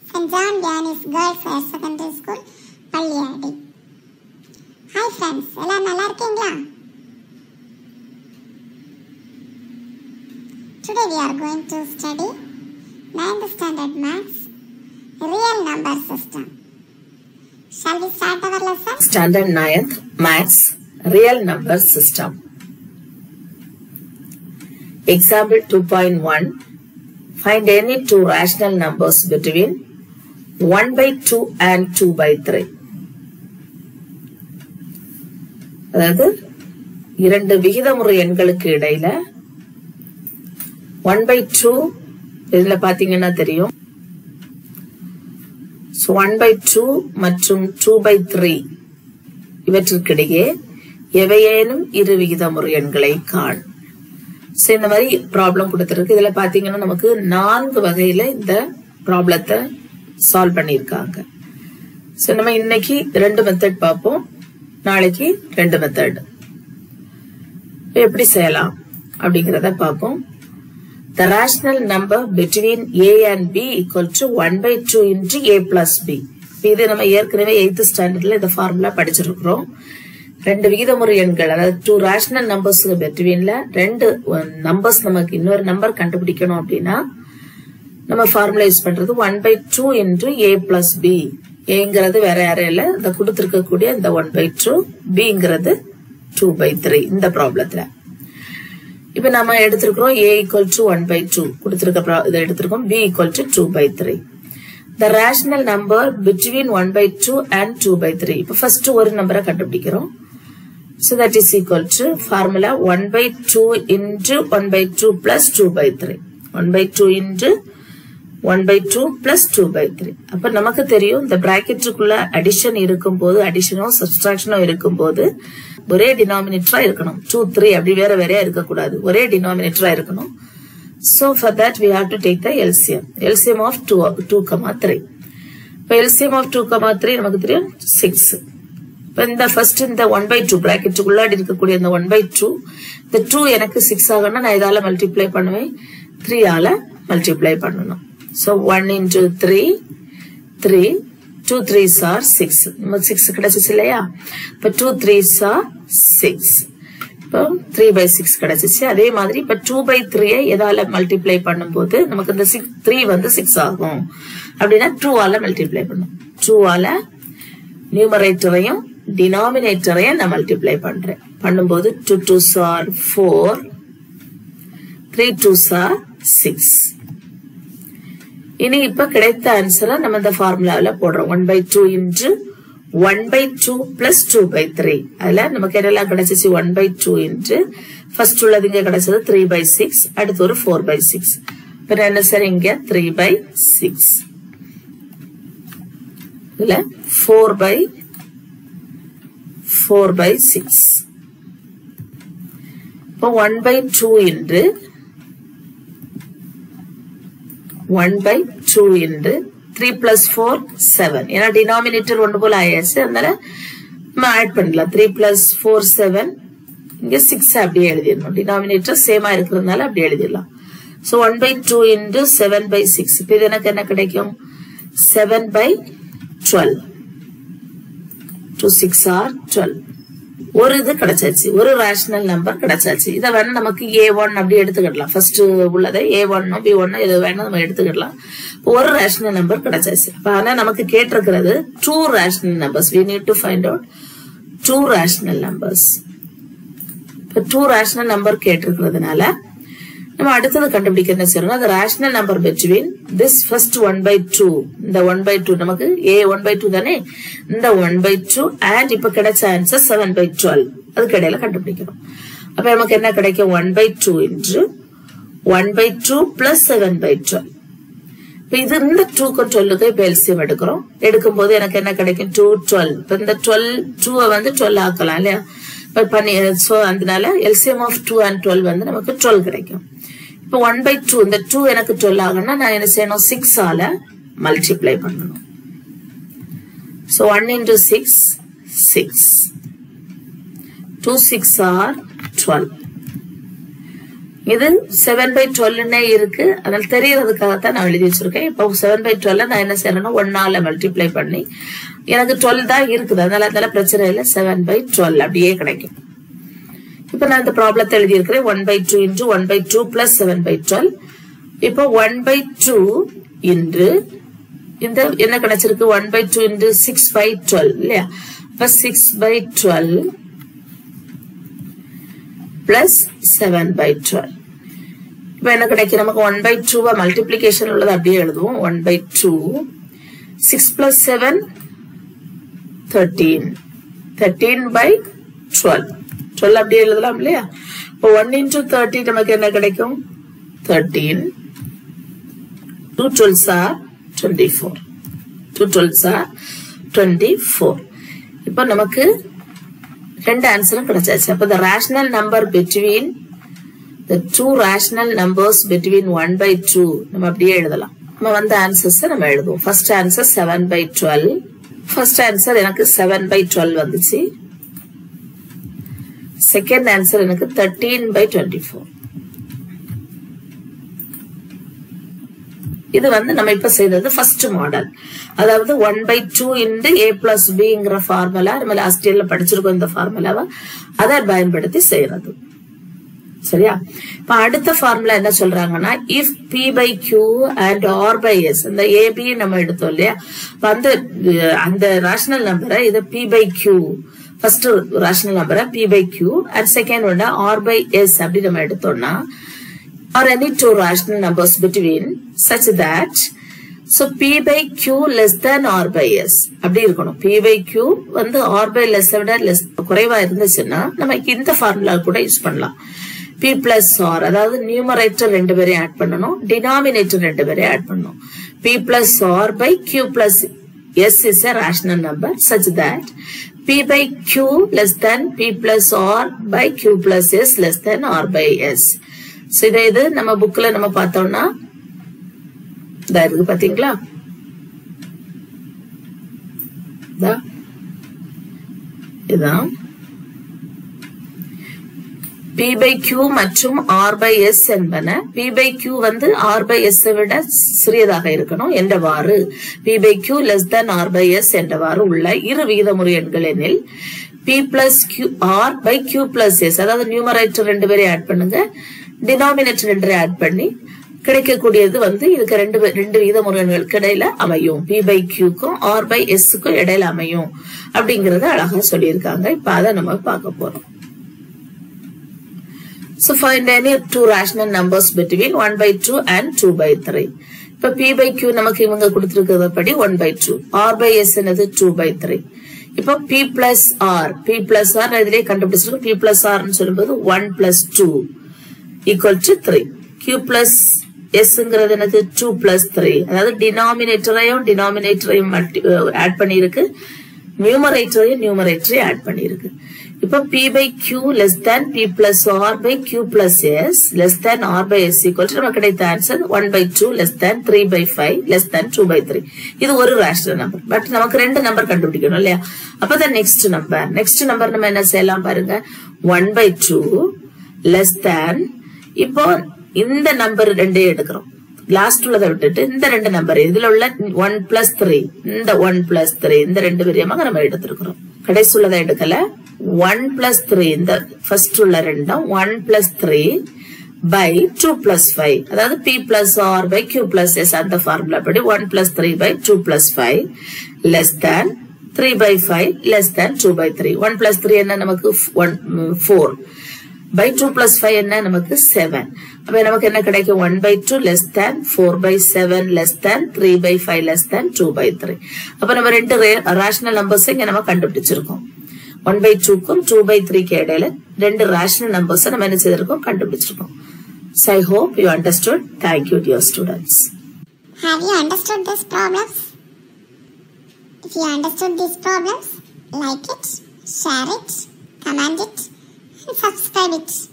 St. John Vianney's Girls Higher Secondary School, Palliyadi hi friends எல்லாம் நல்லா இருக்கீங்களா Today we are going to study 9th standard maths real number system. Shall we start our lesson? Standard 9th Maths Real Number System. Example 2.1 Find any two rational numbers between 1 by 2 and 2 by 3. அதாவது இரண்டு விகிதமுறை எண்களுக்கு இடையில one by two இதுல பாத்தீங்கன்னா தெரியும் one by two மற்றும் two by three இவற்றிற்கிடையே எவையேனும் இரு விகிதமுறை எண்களை காண் So, இந்த மாதிரி ப்ராப்ளம் கொடுத்துருக்கு இதுல பாத்தீங்கன்னா நமக்கு நான்கு வகையில இந்த ப்ராப்ளத்தை சால்வ் பண்ணியிருக்காங்க ஸோ நம்ம இன்னைக்கு ரெண்டு மெத்தட் பார்ப்போம் நாளைக்கு ரெண்டு மெத்தட் எப்படி செய்யலாம் அப்படிங்கறத பார்ப்போம் The rational number between A and B equal to 1 by 2 into A plus B. இப்ப இது நம்ம ஏற்கனவே எய்த் ஸ்டாண்டர்ட்ல இந்த ஃபார்முலா படிச்சிருக்கிறோம் ரெண்டு விகிதமுறை எண்கள் அதாவது டூ ரேஷனல் நம்பர்ஸ் பிட்வீன்ல ரெண்டு நம்பர்ஸ் நமக்கு இன்னொரு நம்பர் கண்டுபிடிக்கணும் அப்படின்னா நம்ம ஃபார்முலா யூஸ் பண்றது one by two into A plus B ஏங்கிறது வேற யாரும் இல்ல இந்த கொடுத்திருக்கக்கூடிய இந்த ஒன் பை டூ பிங்கிறது டூ பை த்ரீ இந்த ப்ராப்ளத்துல இப்ப நம்ம எடுத்திருக்கிறோம் A equal to one by two கொடுத்திருக்க இதை எடுத்திருக்கோம் B equal to two by three the rational number between one by two and two by three இப்ப ஃபர்ஸ்ட் ஒரு நம்பரை கண்டுபிடிக்கிறோம் so that is equal to formula one by two into one by two plus two by three one by two into one by two plus two by three அப்ப நமக்கு தெரியும் இந்த பிராக்கெட்டுக்குள்ள addition இருக்கும் போது அடிஷனோ சப்ஸ்ட்ராக்ஷனோ இருக்கும் போது ஒரே டினாமினேட்டரா இருக்கணும் டூ த்ரீ அப்படி வேற வேறையா இருக்கக்கூடாது ஒரே டினாமினேட்டரா இருக்கணும் so for that we have to take the LCM LCM of two two comma three இப்போ LCM of two comma three நமக்கு தெரியும் சிக்ஸ் இப்போ இந்த ஃபர்ஸ்ட் இந்த ஒன் பை டூ பிராக்கெட்டுக்குள்ளாடி இருக்கக்கூடிய இந்த ஒன் பை டூ இந்த டூ எனக்கு சிக்ஸ் ஆகணும்னா நான் இதால மல்டிப்ளை பண்ணுவேன் த்ரீ ஆல மல்டிப்ளை பண்ணணும் so one into three three two three are six நமக்கு சிக்ஸ் கிடைச்சிச்சு இல்லையா இப்போ டூ த்ரீ சார் சிக்ஸ் இப்போ த்ரீ பை சிக்ஸ் கிடைச்சிச்சு அதே மாதிரி இப்போ டூ பை த்ரீயை எதால மல்டிப்ளை பண்ணும்போது நமக்கு இந்த சிக்ஸ் த்ரீ வந்து சிக்ஸ் ஆகும் அப்படின்னா டூ ஆல மல்டிப்ளை பண்ணும் டூ ஆல நியூமரேட்டரையும் டினாமினேட்டரையும் நான் மல்டிப்ளை பண்றேன் பண்ணும்போது two two are four three two are six இனி இப்ப கிடைத்த ஆன்சரை நம்ம இந்த ஃபார்முலாவில போடுறோம் one by two into one by two plus two by three அதுல நமக்கு என்னெல்லாம் கிடைச்சிச்சு one by two into first உள்ளது இங்க கிடைச்சது த்ரீ பை சிக்ஸ் அடுத்து ஒரு ஃபோர் பை சிக்ஸ் இப்ப என்ன சார் இங்க த்ரீ பை சிக்ஸ் இல்ல four by four by six இப்போ one by two into one by two into three plus four seven ஏன்னா டினாமினேட்டர் ஒன்று போல ஆயாச்சு அதனால நம்ம ஆட் பண்ணலாம் த்ரீ பிளஸ் ஃபோர் செவன் இங்க சிக்ஸ் அப்படியே எழுதிடணும் டினாமினேட்டர் சேமா இருக்கிறதுனால அப்படியே எழுதிடலாம் so one by two into seven by six இப்போ இது எனக்கு என்ன கிடைக்கும் seven by twelve two six are twelve ஒரு இது கிடைச்சாச்சு ஒரு ரேஷனல் நம்பர் கிடைச்சாச்சு இதை வேணா நமக்கு ஏ ஒன் அப்படி எடுத்துக்கிடலாம் ஃபர்ஸ்ட் உள்ளதை ஏ ஒன்னோ பி ஒன்னோ எது வேணா நம்ம எடுத்துக்கிடலாம் ஒரு ரேஷனல் நம்பர் கிடைச்சாச்சு அப்ப ஆனா நமக்கு கேட்டிருக்கிறது two rational numbers we need to find out two rational numbers இப்போ டூ ரேஷனல் நம்பர் கேட்டிருக்கிறதுனால நம்ம அடுத்தது கண்டுபிடிக்க என்ன செய்யணும் அது rational number between this first one by two இந்த ஒன் பை டூ நமக்கு ஏ ஒன் பை டூ தானே இந்த ஒன் பை டூ அண்ட் இப்ப கிடைச்ச ஆன்சர் செவன் பை டுவெல் அதுக்கு இடையில கண்டுபிடிக்கணும் அப்ப நமக்கு என்ன கிடைக்கும் one by two into one by two plus seven by twelve இப்ப இது இந்த டூக்கும் டுவெல்லுக்கு இப்ப எல்சியம் எடுக்கிறோம் எடுக்கும் போது எனக்கு என்ன கிடைக்கும் டூ டுவெல் இப்ப இந்த டுவெல் டூவை வந்து டுவெல் ஆக்கலாம் இல்லையா இப்ப பண்ணி சோ அதனால LCM of two and twelve வந்து நமக்கு டுவெல் கிடைக்கும் இப்போ ஒன் பை டூ இந்த டூ எனக்கு டுவெல் ஆகணும்னா நான் என்ன செய்யணும் சிக்ஸ் ஆல மல்டிப்ளை பண்ணணும் so one into six six two six are twelve இது செவன் பை டுவெல்னே இருக்கு அதனால தெரியறதுக்காகத்தான் நான் எழுதி வச்சிருக்கேன் இப்போ செவன் பை டுவெல் நான் என்ன செய்யறேன்னா ஒன்னால மல்டிப்ளை பண்ணி எனக்கு டுவெல் தான் இருக்குது அதனால அதனால பிரச்சனை இல்லை செவன் பை டுவெல் அப்படியே கிடைக்கும் இப்போ நான் இந்த ப்ராப்ளத்தை எழுதியிருக்கிறேன் one by two into one by two plus seven by twelve இப்போ ஒன் பை டூ இன்று இந்த என்ன கிடைச்சிருக்கு one by two into six by twelve இல்லையா இப்ப six by twelve plus seven by twelve இப்ப என்ன கிடைக்கும் நமக்கு ஒன் பை டூவா மல்டிபிளிகேஷன் உள்ளது அப்படியே எழுதுவோம் one by two six plus seven thirteen thirteen by twelve twelve அப்படியே எழுதலாம் இல்லையா இப்போ ஒன் இன்டூ தேர்ட்டி நமக்கு என்ன கிடைக்கும் thirteen two twelves are twenty four two twelves are twenty four இப்போ நமக்கு ரெண்டு ஆன்சரும் கிடைச்சாச்சு அப்போ the rational number between the two rational numbers between one by two நம்ம அப்படியே எழுதலாம் நம்ம வந்த ஆன்சர்ஸ் நம்ம எழுதுவோம் first answer seven by twelve first answer எனக்கு செவன் பை டுவெல் வந்துச்சு செகண்ட் ஆன்சர் எனக்கு தேர்ட்டீன் பை டுவெண்ட்டி ஃபோர் இது வந்து நம்ம இப்ப செய்தது ஃபர்ஸ்ட் மாடல் அதாவது one by two into A plus பிங்கிற ஃபார்முலா நம்ம லாஸ்ட் இயர்ல படிச்சிருக்கோம் இந்த ஃபார்முலாவை அதை பயன்படுத்தி செய்யறது சரியா இப்ப அடுத்த ஃபார்முலா என்ன சொல்றாங்கன்னா if P by Q and R by S இந்த ஏபி நம்ம எடுத்தோம் இல்லையா இப்ப அந்த அந்த ரேஷனல் நம்பரை இதை P by Q first rational நம்பரை P by Q and second ஒன்று ஆர் பை எஸ் அப்படி நம்ம எடுத்தோம்னா or any two rational numbers between such that so p by q less than r by s அப்படி இருக்கணும் p by q வந்து r by less விட less குறைவா இருந்துச்சுன்னா நம்ம இந்த ஃபார்முலா கூட யூஸ் பண்ணலாம் p plus r அதாவது நியூமரேட்டர் ரெண்டு பேரையும் ஆட் பண்ணணும் டினாமினேட்டர் ரெண்டு பேரையும் ஆட் பண்ணணும் p plus r by q plus s is a rational number such that p by q less than p plus r by q plus s less than r by s so இதை இது நம்ம புக்ல நம்ம பார்த்தோம்னா இதா இருக்கு பாத்தீங்களா இதா. இதான் பி பை கியூ மற்றும் ஆர் பை எஸ் என்பன பி பை கியூ வந்து ஆர் பை எஸ் விட சிறியதாக இருக்கணும் என்றவாறு P by Q less than R by S என்றவாறு உள்ள இரு விகிதமுறை எண்கள் எனில் P plus Q R by Q plus S அதாவது நியூமரேட்டர் ரெண்டு பேரையும் ஆட் பண்ணுங்க டினாமினேட்டர் ரெண்டு ஆட் பண்ணி கிடைக்கக்கூடியது வந்து இதுக்கு ரெண்டு பே- ரெண்டு விகிதமுறைகளுக்கு இடையில அமையும் பி பை கியூக்கும் ஆர் பை எஸ்க்கும் இடையில அமையும் அப்படிங்கறத அழகா சொல்லியிருக்காங்க இப்ப அதை நம்ம பார்க்க போறோம் So find any two rational numbers between 1 by 2 and 2 by 3. இப்ப P by Q நமக்கு இவங்க கொடுத்திருக்கிறது படி 1 by 2. R by S என்னது 2 by 3. இப்ப P plus R. P plus R நான் இதிலே கண்டுபிடிச்சிருக்கோம் P plus R னு சொல்லும்போது 1 plus 2 equal to 3. Q plus S ங்கிறது என்னது 2 plus 3. அதாவது டினாமினேட்டரையும் டினாமினேட்டரையும் ஆட் பண்ணியிருக்கு நியூமரேட்டரையும் நியூமரேட்டரையும் ஆட் பண்ணியிருக்கு இப்ப p by q less than p plus r by q plus s less than r by s equal to நமக்கு கிடைத்த answer 1 by 2 less than 3 by 5 less than 2 by 3 இது ஒரு ரேஷனல் நம்பர் பட் நமக்கு ரெண்டு number கண்டுபிடிக்கணும் இல்லையா அப்பதான் next number next number நம்ம என்ன செய்யலாம் பாருங்க 1 by 2 less than இப்போ இந்த நம்பர் ரெண்டையும் எடுக்கிறோம் லாஸ்ட் உள்ளதை விட்டுட்டு இந்த ரெண்டு நம்பர் இதுல உள்ள ஒன் பிளஸ் த்ரீ இந்த ஒன் பிளஸ் த்ரீ இந்த ரெண்டு விரியமாக நம்ம எடுத்திருக்கிறோம் கடைசி உள்ளதை எடுக்கல ஒன் பிளஸ் த்ரீ இந்த ஃபர்ஸ்ட் உள்ள ரெண்டும் one plus three by two plus five அதாவது P plus R by Q plus S அந்த ஃபார்முலா படி one plus three by two plus five less than three by five less than two by three one plus three என்ன நமக்கு one four by two plus five என்ன நமக்கு seven அப்ப நமக்கு என்ன கிடைக்கும் one by two less than four by seven less than three by five less than two by three அப்ப நம்ம ரெண்டு ரேஷனல் நம்பர்ஸ் இங்க நம்ம கண்டுபிடிச்சிருக்கோம் ஒன் பை டூக்கும் டூ பை த்ரீக்கு இடையில ரெண்டு ரேஷனல் நம்பர்ஸ் நம்ம என்ன செய்திருக்கோம் கண்டுபிடிச்சிருக்கோம் So I hope you understood. Thank you, dear students. Have you understood these problems? If you understood these problems, like it, share it, comment it, and subscribe it.